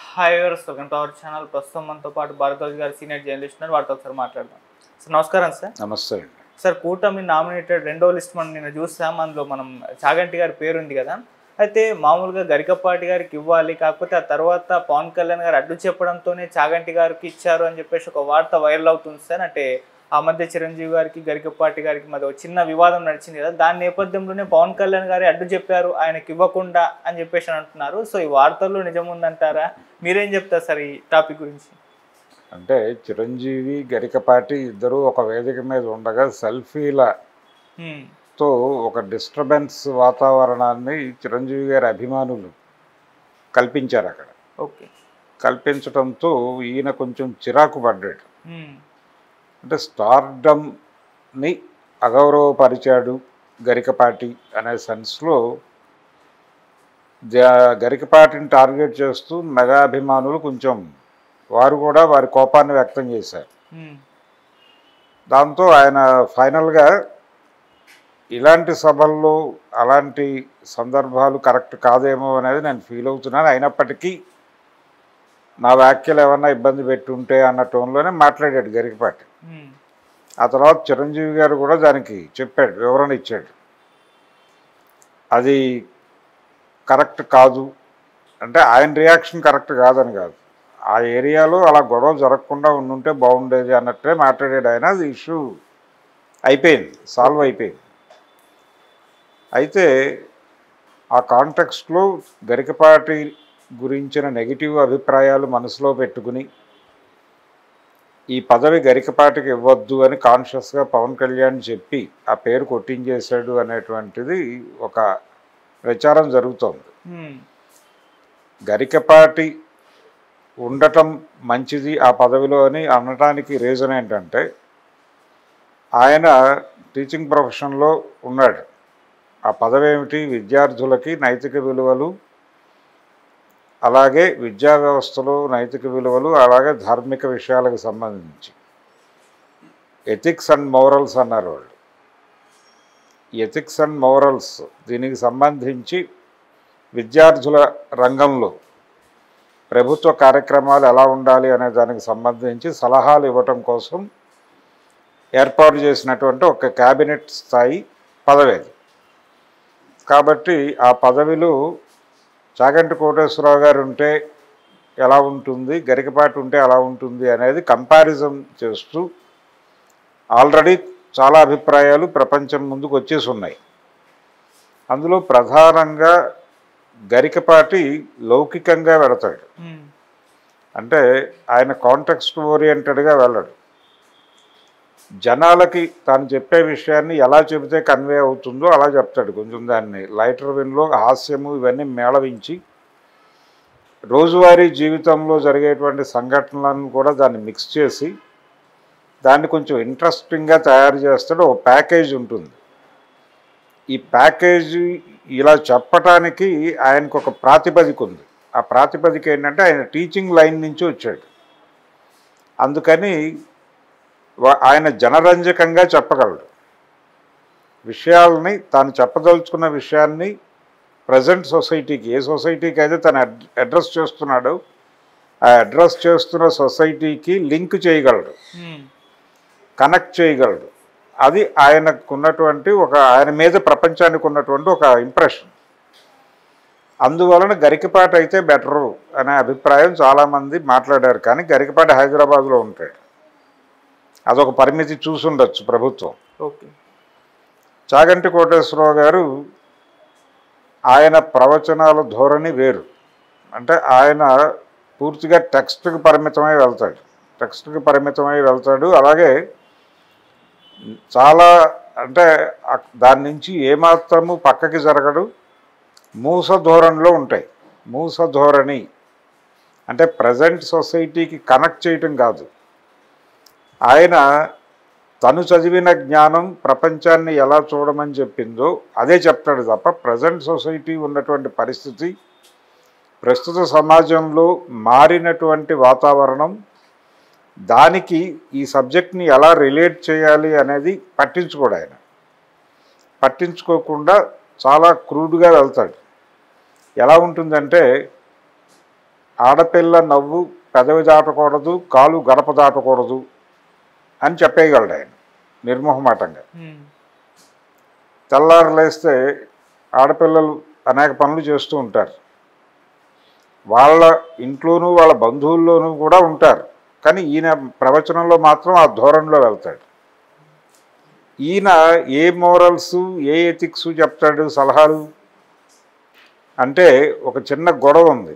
Hi viewers welcome to our channel ప్రస్తుతం మనతో పాటు భారద్వాజ్ గారు సీనియర్ జర్నలిస్ట్ ఉన్నారు వారితో ఒకసారి మాట్లాడదాం సార్ నమస్కారం సార్ నమస్తే అండి సార్ కూటమి నామినేటెడ్ రెండో లిస్ట్ మనం నిన్న చూసాం అందులో మనం చాగంటి గారి పేరు ఉంది కదా అయితే మామూలుగా గరికపాటి గారికి ఇవ్వాలి కాకపోతే ఆ తర్వాత పవన్ కళ్యాణ్ గారు అడ్డు చెప్పడంతోనే చాగంటి గారికి ఇచ్చారు అని చెప్పేసి ఒక వార్త వైరల్ అవుతుంది సార్ అంటే ఆ మధ్య చిరంజీవి గారికి గరికపాటి గారికి మధ్య ఒక చిన్న వివాదం నడిచింది కదా దాని నేపథ్యంలోనే పవన్ కళ్యాణ్ గారి అడ్డు చెప్పారు ఆయనకి ఇవ్వకుండా అని చెప్పేసి అని అంటున్నారు సో ఈ వార్తల్లో నిజం ఉందంటారా మీరేం చెప్తారు సార్ ఈ టాపిక్ గురించి అంటే చిరంజీవి గరికపాటి ఇద్దరు ఒక వేదిక మీద ఉండగా సెల్ఫీల హ్మ్. తో ఒక డిస్టర్బెన్స్ వాతావరణాన్ని చిరంజీవి గారి అభిమానులు కల్పించారు అక్కడ ఓకే కల్పించడంతో ఈయన కొంచెం చిరాకు పడ్డాడు హ్మ్. అంటే స్టార్డమ్ని అగౌరవపరిచాడు గరికపాటి అనే సెన్స్లో జ- గరికపాటిని టార్గెట్ చేస్తూ మెగాభిమానులు కొంచెం వారు కూడా వారి కోపాన్ని వ్యక్తం చేశారు హ్మ్. దాంతో ఆయన ఫైనల్గా ఇలాంటి సభల్లో అలాంటి సందర్భాలు కరెక్ట్ కాదేమో అనేది నేను ఫీల్ అవుతున్నాను అయినప్పటికీ నా వ్యాఖ్యలు ఏమన్నా ఇబ్బంది పెట్టుంటే అన్న టోన్లోనే మాట్లాడాడు గరికపాటి హ్మ్. ఆ తర్వాత చిరంజీవి గారు కూడా దానికి చెప్పాడు వివరణ ఇచ్చాడు అది కరెక్ట్ కాదు అంటే ఆయన రియాక్షన్ కరెక్ట్ కాదని కాదు ఆ ఏరియాలో అలా గొడవ జరగకుండా ఉండుంటే బాగుండేది అన్నట్టే మాట్లాడాడు ఆయన అది ఇష్యూ అయిపోయింది సాల్వ్ అయిపోయింది అయితే ఆ కాంటెక్స్ట్లో గరికపాటి గురించిన నెగిటివ్ అభిప్రాయాలు మనసులో పెట్టుకుని ఈ పదవి గరికపాటికి ఇవ్వద్దు అని కాన్షియస్గా పవన్ కళ్యాణ్ చెప్పి ఆ పేరు కొట్టించేశాడు అనేటువంటిది ఒక ప్రచారం జరుగుతోంది హ్మ్. గరికపాటి ఉండటం మంచిది ఆ పదవిలో అని అనటానికి రీజన్ ఏంటంటే ఆయన టీచింగ్ ప్రొఫెషన్లో ఉన్నాడు ఆ పదవి ఏమిటి విద్యార్థులకి నైతిక విలువలు అలాగే విద్యా వ్యవస్థలో నైతిక విలువలు అలాగే ధార్మిక విషయాలకు సంబంధించి ఎథిక్స్ అండ్ మోరల్స్ అన్నారు వాళ్ళు ఎథిక్స్ అండ్ మోరల్స్ దీనికి సంబంధించి విద్యార్థుల రంగంలో ప్రభుత్వ కార్యక్రమాలు ఎలా ఉండాలి అనే దానికి సంబంధించి సలహాలు ఇవ్వటం కోసం ఏర్పాటు చేసినటువంటి ఒక క్యాబినెట్ స్థాయి పదవి అది కాబట్టి ఆ పదవిలో చాగంటి కోటేశ్వరరావు గారు ఉంటే ఎలా ఉంటుంది గరికపాటి ఉంటే ఎలా ఉంటుంది అనేది కంపారిజన్ చేస్తూ ఆల్రెడీ చాలా అభిప్రాయాలు ప్రపంచం ముందుకు వచ్చేసి ఉన్నాయి అందులో ప్రధానంగా గరికపాటి లౌకికంగా వెళతాడు హ్మ్. అంటే ఆయన కాంటెక్స్ట్ ఓరియంటెడ్గా వెళ్ళడు జనాలకి తాను చెప్పే విషయాన్ని ఎలా చెబితే కన్వే అవుతుందో అలా చెప్తాడు కొంచెం దాన్ని లైటర్ విన్లో హాస్యము ఇవన్నీ మేళవించి రోజువారీ జీవితంలో జరిగేటువంటి సంఘటనలను కూడా దాన్ని మిక్స్ చేసి దాన్ని కొంచెం ఇంట్రెస్టింగ్గా తయారు చేస్తాడు ఒక ప్యాకేజ్ ఉంటుంది ఈ ప్యాకేజీ ఇలా చెప్పటానికి ఆయనకు ఒక ప్రాతిపదిక ఉంది ఆ ప్రాతిపదిక ఏంటంటే ఆయన టీచింగ్ లైన్ నుంచి వచ్చాడు అందుకని వా- ఆయన జనరంజకంగా చెప్పగలడు విషయాలని తాను చెప్పదలుచుకున్న విషయాన్ని ప్రజెంట్ సొసైటీకి ఏ సొసైటీకి అయితే తను అడ్- అడ్రస్ చేస్తున్నాడో ఆ అడ్రస్ చేస్తున్న సొసైటీకి లింక్ చేయగలడు హ్మ్. కనెక్ట్ చేయగలడు అది ఆయనకు ఉన్నటువంటి ఒక ఆయన మీద ప్రపంచానికి ఉన్నటువంటి ఒక ఇంప్రెషన్ అందువలన గరికపాటి అయితే బెటరు అనే అభిప్రాయం చాలామంది మాట్లాడారు కానీ గరికపాటి హైదరాబాద్లో ఉంటాడు అదొక పరిమితి చూసుండొచ్చు ప్రభుత్వం ఓకే చాగంటి కోటేశ్వరరావు గారు ఆయన ప్రవచనాల ధోరణి వేరు అంటే ఆయన పూర్తిగా టెక్స్ట్కి పరిమితమై వెళ్తాడు టెక్స్ట్కి పరిమితమై వెళ్తాడు అలాగే చాలా అంటే అక్- దాని నుంచి ఏమాత్రము పక్కకి జరగడు మూస ధోరణిలో ఉంటాయి మూస ధోరణి అంటే ప్రజెంట్ సొసైటీకి కనెక్ట్ చేయటం కాదు ఆయన తను చదివిన జ్ఞానం ప్రపంచాన్ని ఎలా చూడమని చెప్పిందో అదే చెప్తాడు తప్ప ప్రజెంట్ సొసైటీ ఉన్నటువంటి పరిస్థితి ప్రస్తుత సమాజంలో మారినటువంటి వాతావరణం దానికి ఈ సబ్జెక్ట్ని ఎలా రిలేట్ చేయాలి అనేది పట్టించుకోడు ఆయన పట్టించుకోకుండా చాలా క్రూడ్గా వెళ్తాడు ఎలా ఉంటుందంటే ఆడపిల్ల నవ్వు పెదవి దాటకూడదు కాలు గడప దాటకూడదు అని చెప్పేయగలడు ఆయన నిర్మోహమాటంగా ఉమ్, తెల్లారు లేస్తే ఆడపిల్లలు అనేక పనులు చేస్తూ ఉంటారు వాళ్ళ ఇంట్లోనూ వాళ్ళ బంధువుల్లోనూ కూడా ఉంటారు కానీ ఈయన ప్రవచనంలో మాత్రం ఆ ధోరణిలో వెళ్తాడు ఈయన ఏ మోరల్స్ ఏ ఎథిక్స్ చెప్తాడు సలహాలు అంటే ఒక చిన్న గొడవ ఉంది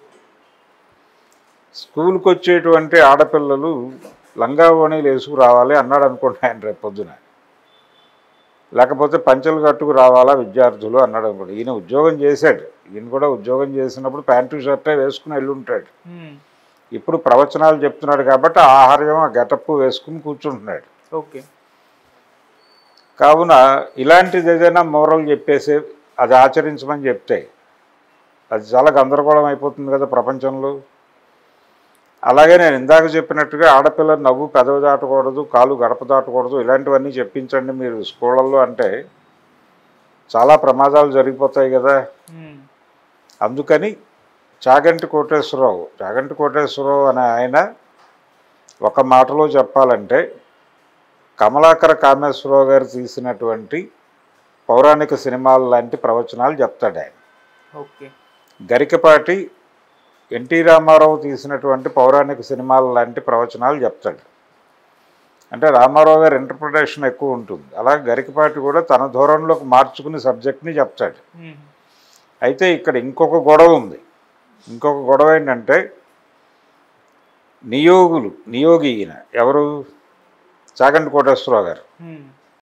స్కూల్కి వచ్చేటువంటి ఆడపిల్లలు లంగావోణీలు వేసుకు రావాలి అన్నాడు అనుకోండి ఆయన రేపు పొద్దున లేకపోతే పంచలు కట్టుకు రావాలా విద్యార్థులు అన్నాడు అనుకోండి ఈయన ఉద్యోగం చేశాడు ఈయన కూడా ఉద్యోగం చేసినప్పుడు ప్యాంటు షర్టే వేసుకుని వెళ్ళి ఉంటాడు ఉమ్, ఇప్పుడు ప్రవచనాలు చెప్తున్నాడు కాబట్టి ఆ ఆహార్యం ఆ గెటప్ వేసుకుని కూర్చుంటున్నాడు ఓకే కావున ఇలాంటిది ఏదైనా మోరల్ చెప్పేసి అది ఆచరించమని చెప్తే అది చాలా గందరగోళం అయిపోతుంది కదా ప్రపంచంలో అలాగే నేను ఇందాక చెప్పినట్టుగా ఆడపిల్ల నవ్వు పెదవి దాటకూడదు కాలు గడప దాటకూడదు ఇలాంటివన్నీ చెప్పించండి మీరు స్కూళ్ళల్లో అంటే చాలా ప్రమాదాలు జరిగిపోతాయి కదా ఉమ్, అందుకని చాగంటి కోటేశ్వరరావు చాగంటి కోటేశ్వరరావు అనే ఆయన ఒక మాటలో చెప్పాలంటే కమలాకర కామేశ్వరరావు గారు తీసినటువంటి పౌరాణిక సినిమాలు లాంటి ప్రవచనాలు చెప్తాడు ఆయన ఓకే గరికపాటి ఎన్టీ రామారావు తీసినటువంటి పౌరాణిక సినిమాల లాంటి ప్రవచనాలు చెప్తాడు అంటే రామారావు గారి ఇంటర్ప్రిటేషన్ ఎక్కువ ఉంటుంది అలాగే గరికపాటి కూడా తన ధోరణిలోకి మార్చుకుని సబ్జెక్ట్ని చెప్తాడు ఉమ్, అయితే ఇక్కడ ఇంకొక గొడవ ఉంది ఇంకొక గొడవ ఏంటంటే నియోగులు నియోగి ఈయన ఎవరు చాగంటి కోటేశ్వరరావు గారు ఉమ్,